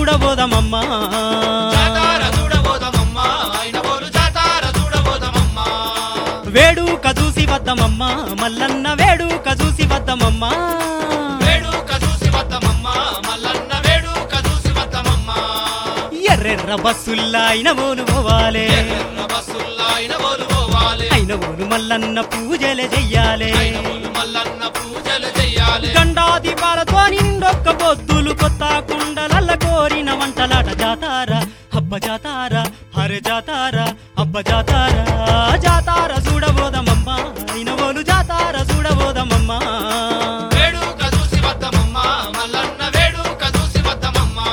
చూడబోదమమ్మా జాతార చూడబోదమమ్మా అయినవోలు జాతార చూడబోదమమ్మా వేడుక చూసి వద్దమమ్మా మల్లన్న వేడుక చూసి వద్దమమ్మా వేడుక చూసి వద్దమమ్మా మల్లన్న వేడుక చూసి వద్దమమ్మా ఎర్రెర్ర బస్సుల్లా అయినవోలు పోవాలే ఎర్ర బస్సుల్లా అయినవోలు పోవాలి అయినవోలు మల్లన్న పూజలే చెయ్యాలే అయినవోలు మల్లన్న పూజలు చెయ్యాలి గండాది పాలతో నిండొక్క పొద్దులు కొత్త కుండలల్ల కోరిన వంటలాట జాతారా హబ్బ జాతారా హరే జాతారా హబ్బ జాతారా జాతార చూడబోదమమ్మా అయినవోలు జాతార చూడబోదమమ్మా వేడుక చూసి వద్దమమ్మా మల్లన్న వేడుక చూసి వద్దమమ్మా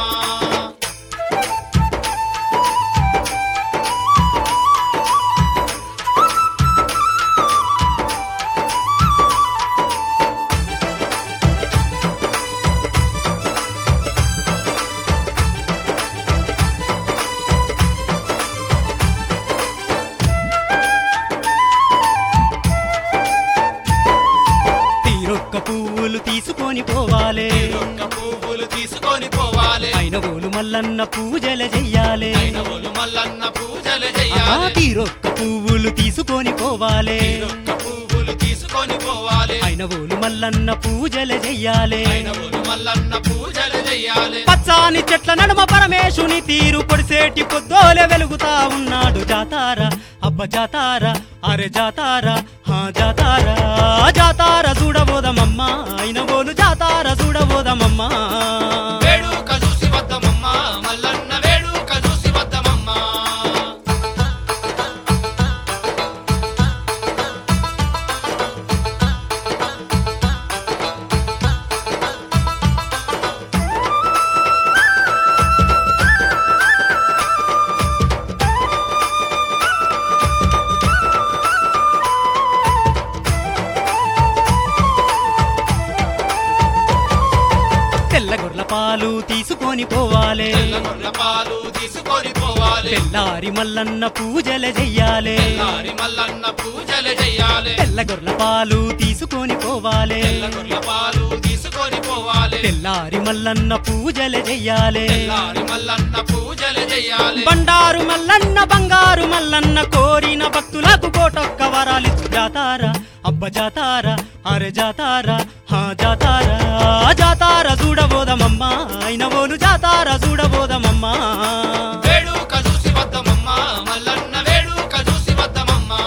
తీరొక్క పువ్వులు తీసుకొని పోవాలే ఒక్క పువ్వులు తీసుకొని పోవాలి అయినవోలు మల్లన్న పూజలు చెయ్యాలే అయినవోలు మల్లన్న పూజలు ఆ చెయ్యాలి తీరొక్క పువ్వులు తీసుకొని పోవాలే ఒక్క పువ్వులు తీసుకొని పోవాలి అయినవోలు మల్లన్న పూజలు చెయ్యాలే అయినవోలు మల్లన్న పూజలు చెయ్యాలి పచ్చాని చెట్ల నడుమ పరమేశుని తీరు పొడిసేటి పొద్దోలే వెలుగుతా ఉన్నాడు జాతారా అబ్బ జాతారా అరే జాతారా హా జాతారా జాతారా చూడబోదమమ్మా అయినవోలు జాతారా చూడబోదమమ్మా వేడుక చూసి వద్దమమ్మా మల్లన్న వేడుక చూసి వద్దమమ్మా తెల్ల గొర్ల పాలు తీసుకొని పోవాలే తెల్ల గొర్రె పాలు తీసుకొని పోవాలి తెల్లారి మల్లన్న పూజలు చెయ్యాలే తెల్లారి మల్లన్న పూజలు చెయ్యాలి తెల్ల గొర్ల పాలు తీసుకొని పోవాలే తెల్ల గొర్రె పాలు తీసుకొని పోవాలి తెల్లారి మల్లన్న పూజలు చెయ్యాలే తెల్లారి మల్లన్న పూజలు చెయ్యాలి బండారు మల్లన్న బంగారు మల్లన్న కోరిన భక్తులకు కోటొక్క వరాలిచ్చు జాతారా అబ్బ జాతారా అరే జాతారా హా జాతారా జాతారా చూడబోదమమ్మా అయినవోలు జాతారా చూడబోదమమ్మా వేడుక చూసి వద్దమమ్మా మల్లన్న వేడుక చూసి వద్దమమ్మా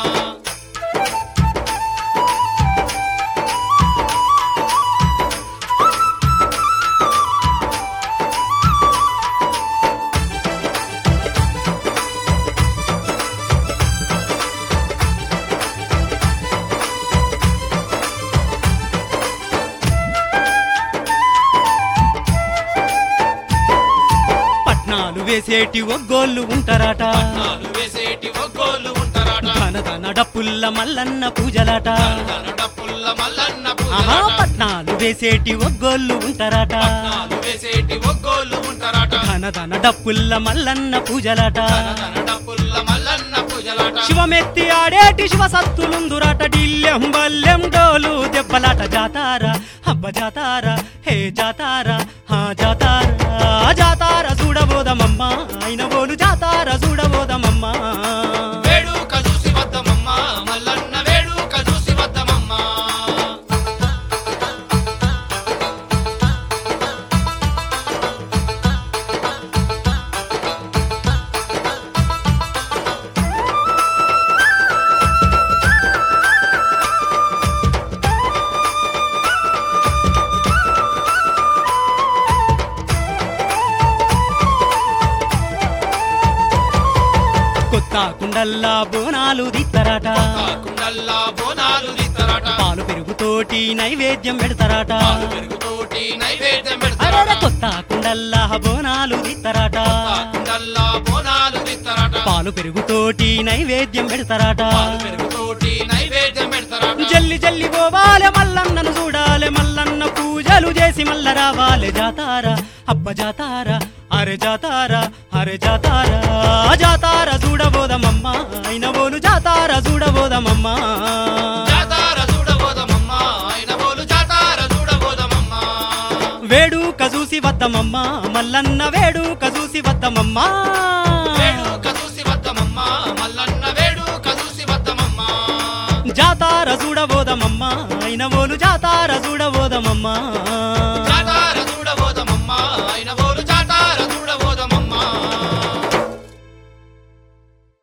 పట్నాలు వేసేటి ఒగ్గోళ్ళు ఉంటారట నాలు వేసేటి ఒగ్గోలు ఉంటారట ధన ధన డప్పుల్ల మల్లన్న పూజలాట తన డప్పుల్ల మల్లన్న ఆహా పూజలట పట్నాలు వేసేటి ఒగ్గోళ్ళు ఉంటారట నాలు వేసేటి ఒగ్గోలు ఉంటారట ధన ధన డప్పుల్ల మల్లన్న పూజలాట తన డప్పుల్ల మల్లన్న పూజలట శివమెత్తి ఆడేటి శివ సత్తులుందురాట డిల్లెం బల్లెం డోలు దెబ్బలాట జాతారా హబ్బ జాతారా హే జాతారా హా జాతారా జాతారా చూడబోదమమ్మా అయిన బోలు జాతారా చూడబోదమమ్మా వేడుక చూసి వద్దమమ్మా మల్లన్న వేడుక చూసి వద్దమమ్మా కొత్త కుండల్లా బోనాలు దిత్తరాట కాకుండల్లా బోనాలు తీస్తారట పాలు పెరుగుతోటి నైవేద్యం పెడతారట పాలు పెరుగుతోటి నైవేద్యం అరే పెడతారట కొత్త కుండల్లా బోనాలు దిత్తరాట కాకుండల్లా బోనాలు తీస్తారట పాలు పెరుగుతోటి నైవేద్యం పెడతారట పాలు పెరుగుతోటి నైవేద్యం పెడతారట జల్లి జల్లి పోవాలే మల్లన్నను చూడాలే మల్లన్న పూజలు చేసి మల్ల రావాలే జాతారా అబ్బ జాతారా అరే జాతారా అరే జాతారా జాతారా చూడబోదమమ్మా అయిన బోలు జాతారా చూడబోదమమ్మా జాతార చూడబోదమమ్మా ఆయన బోలు జాతార చూడబోదమమ్మా వేడుక చూసి చూసి వద్దమమ్మా మల్లన్న వేడుక చూసి వద్దమమ్మా వేడుక చూసి వద్దమమ్మ మల్లన్న వేడుక చూసి వద్దమమ్మ జాతార చూడబోదమమ్మా అయినవోలు జాతార చూడబోదమమ్మా